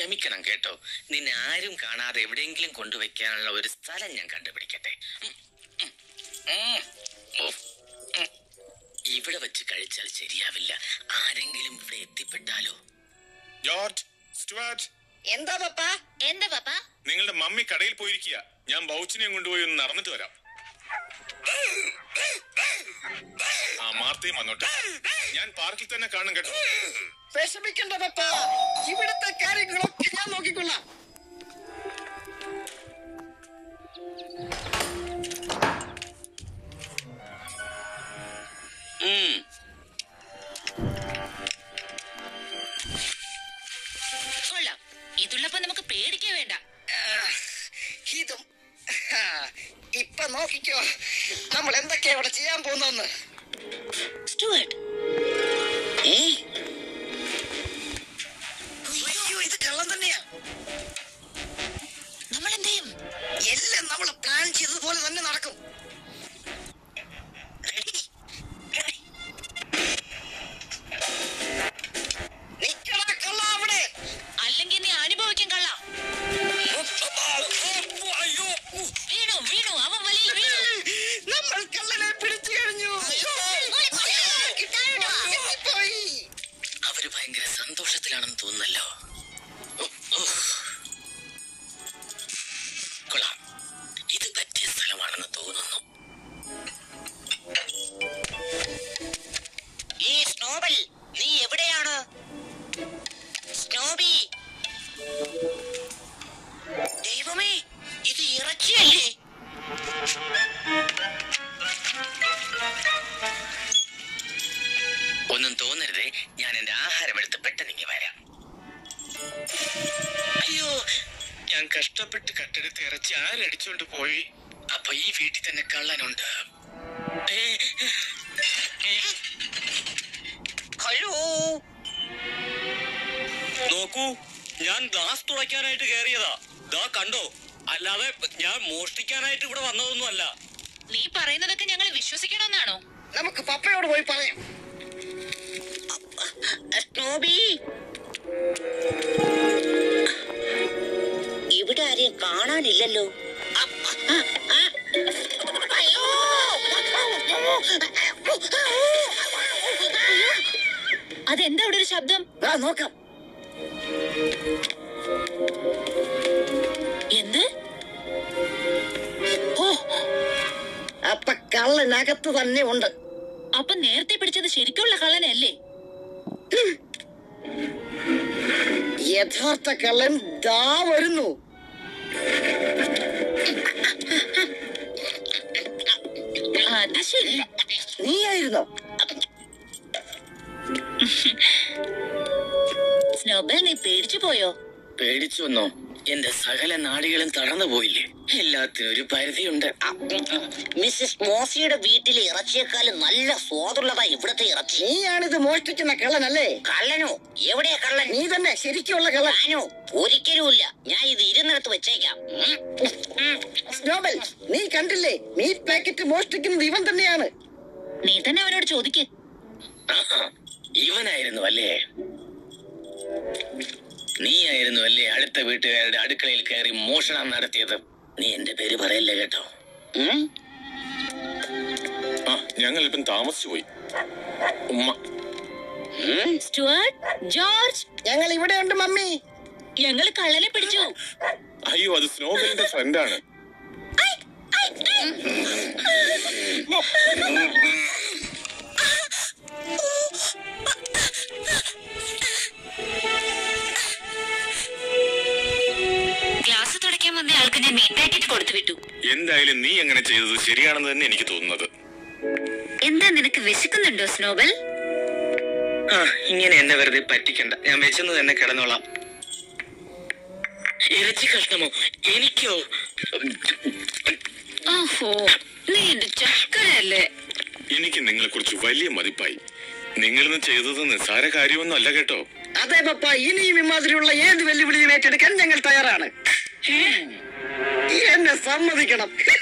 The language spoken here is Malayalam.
ക്ഷമിക്കണം കേട്ടോ നിന്നെ ആരും കാണാതെ എവിടെയെങ്കിലും കൊണ്ടുവയ്ക്കാനുള്ള ഒരു സ്ഥലം ഞാൻ കണ്ടുപിടിക്കട്ടെ ഉം, ഉം, ഉം. ഉഫ്. ഉം. ഇവിടെ വെച്ച് കഴിച്ചാൽ ശരിയാവില്ല ആരെങ്കിലും ഇവിടെ എത്തിപ്പെട്ടാലോ ജോർജ് സ്റ്റുവാർട്ട് എന്താ പപ്പ എന്താ പാപ്പ നിങ്ങളുടെ മമ്മി കടയിൽ പോയിരിക്കുക ഞാൻ ബൗച്ചിനെയും കൊണ്ടുപോയി ഒന്ന് നടന്നിട്ട് വരാം ആ മാർത്തയും വന്നോട്ടെ ഞാൻ പാർക്കിൽ തന്നെ കാണും കേട്ടോ വിഷമിക്കണ്ട പപ്പ ഇവിടുത്തെ കാര്യങ്ങളൊക്കെ ഞാൻ നോക്കിക്കൊള്ളാം ഉം. കൊള്ളാം ഇതുള്ളപ്പോ നമുക്ക് പേടിക്കേ വേണ്ട ഇതും ഹാ, ഇപ്പൊ നോക്കിക്കോ നമ്മൾ എന്തൊക്കെയാ ഇവിടെ ചെയ്യാൻ പോകുന്നെന്ന് സ്റ്റുവർട്ട് അയ്യോ ഇത് കള്ളം തന്നെയാ നമ്മൾ എന്ത് ചെയ്യും എല്ലാം നമ്മൾ പ്ലാൻ ചെയ്തതുപോലെ തന്നെ നടക്കും Ready? Ready? നിക്കടാ കള്ള അവിടെ അല്ലെങ്കിൽ നീ അനുഭവിക്കും കള്ള വീണു വീണു അവൻ വലിയ വീണു നമ്മൾ കള്ളനെ പിടിച്ചു കഴിഞ്ഞു പോയി അവര് ഭയങ്കര സന്തോഷത്തിലാണെന്ന് തോന്നുന്നല്ലോ ഉഫ്, ഉഫ്. കൊള്ളാം ഇത് പറ്റിയ സ്ഥലമാണെന്ന് തോന്നുന്നു ഈ സ്നോബൽ നീ എവിടെയാണ് സ്നോബി ദൈവമേ ഇത് ഇറച്ചിയല്ലേ ഒന്നും തോന്നരുതേ ഞാൻ എന്റെ ആഹാരം എടുത്ത് പെട്ടെന്ന് വരാം അയ്യോ ഞാൻ കഷ്ടപ്പെട്ട് കട്ടെടുത്ത് ഇറച്ചി ആരടിച്ചോണ്ട് പോയി അപ്പൊ ഈ വീട്ടിൽ തന്നെ കള്ളനുണ്ട് ഏ, ഏ, ഹലോ നോക്കൂ ഞാൻ ഗ്ലാസ് തുളയ്ക്കാനായിട്ട് കയറിയതാ ദാ കണ്ടോ അല്ലാതെ ഞാൻ മോഷ്ടിക്കാനായിട്ട് ഇവിടെ വന്നതൊന്നും അല്ല നീ പറയുന്നതൊക്കെ ഞങ്ങൾ വിശ്വസിക്കണമെന്നാണോ നമുക്ക് പപ്പയോട് പോയി പറയാം സ്നോബി ഇവിടെ ആരെയും കാണാനില്ലല്ലോ അയ്യോ അതെന്താ അവിടെ ഒരു ശബ്ദം ആ നോക്കാം എന്ത് ഓ അപ്പൊ കള്ളനകത്ത് തന്നെ ഉണ്ട് അപ്പൊ നേരത്തെ പിടിച്ചത് ശരിക്കുള്ള കള്ളനല്ലേ യഥാർത്ഥ കള്ളൻ ദാ വരുന്നു അത് ശരി നീയായിരുന്നോ സ്നോബൽ നീ പേടിച്ചു പോയോ പേടിച്ചു വന്നോ എന്റെ സകല നാടികളും തടന്നു പോയില്ലേ എല്ലാത്തിനും ഒരു പരിധിയുണ്ട് മിസ്സസ് മോസിയുടെ വീട്ടിലെ ഇറച്ചിയേക്കാളും നല്ല സ്വാദുള്ളതാ ഇവിടുത്തെ ഇറച്ചി നീയാണിത് മോഷ്ടിക്കുന്ന കള്ളനല്ലേ കള്ളനോ എവിടെയാ കള്ളൻ നീ തന്നെ ശരിക്കുള്ള കള്ളൻ ഞാനോ ഒരിക്കലുമില്ല ഞാൻ ഇത് ഇരുന്നിടത്ത് വെച്ചേക്കാം സ്നോബൽ നീ കണ്ടില്ലേ മീറ്റ് പാക്കറ്റ് മോഷ്ടിക്കുന്നത് ഇവൻ തന്നെയാണ് നീ തന്നെ അവനോട് ചോദിക്ക് ആഹാ, ഇവനായിരുന്നു അല്ലേ നീയായിരുന്നു അല്ലേ അടുത്ത വീട്ടുകാരുടെ അടുക്കളയിൽ കയറി മോഷണം നടത്തിയത് നീ എന്റെ പേര് പറയല്ലേ കേട്ടോ ഉം? ആ ഞങ്ങൾ ഇപ്പം താമസിച്ചു പോയി ഉമ്മ സ്റ്റുവർട്ട് ജോർജ് ഞങ്ങൾ ഇവിടെ ഉണ്ട് മമ്മി ഞങ്ങൾ കള്ളനെ പിടിച്ചു അയ്യോ അത് സ്നോബലിന്റെ ഫ്രണ്ടാണ് ഗ്ലാസ് തുടയ്ക്കാൻ വന്ന ആൾക്ക് ഞാൻ മീറ്റ് പാക്കറ്റ് കൊടുത്തു വിട്ടു എന്തായാലും നീ അങ്ങനെ ചെയ്തത് ശരിയാണെന്ന് തന്നെ എനിക്ക് തോന്നുന്നത് എന്താ നിനക്ക് വിശക്കുന്നുണ്ടോ സ്നോബൽ ആ ഇങ്ങനെ എന്നെ വെറുതെ പറ്റിക്കണ്ട ഞാൻ വെച്ചെന്ന് തന്നെ കിടന്നോളാം ഇറച്ചി കഷ്ണമോ എനിക്കോ ഓഹോ നീ എന്റെ ചക്കരയല്ലേ എനിക്ക് നിങ്ങളെ കുറിച്ച് വലിയ മതിപ്പായി നിങ്ങളിന്ന് ചെയ്തത് നിസ്സാര കാര്യമൊന്നും അല്ല കേട്ടോ അതെ പപ്പ ഇനിയും ഇമാതിരിയുള്ള ഏത് വെല്ലുവിളിയും ഏറ്റെടുക്കാൻ ഞങ്ങൾ തയ്യാറാണ് എന്നെ സമ്മതിക്കണം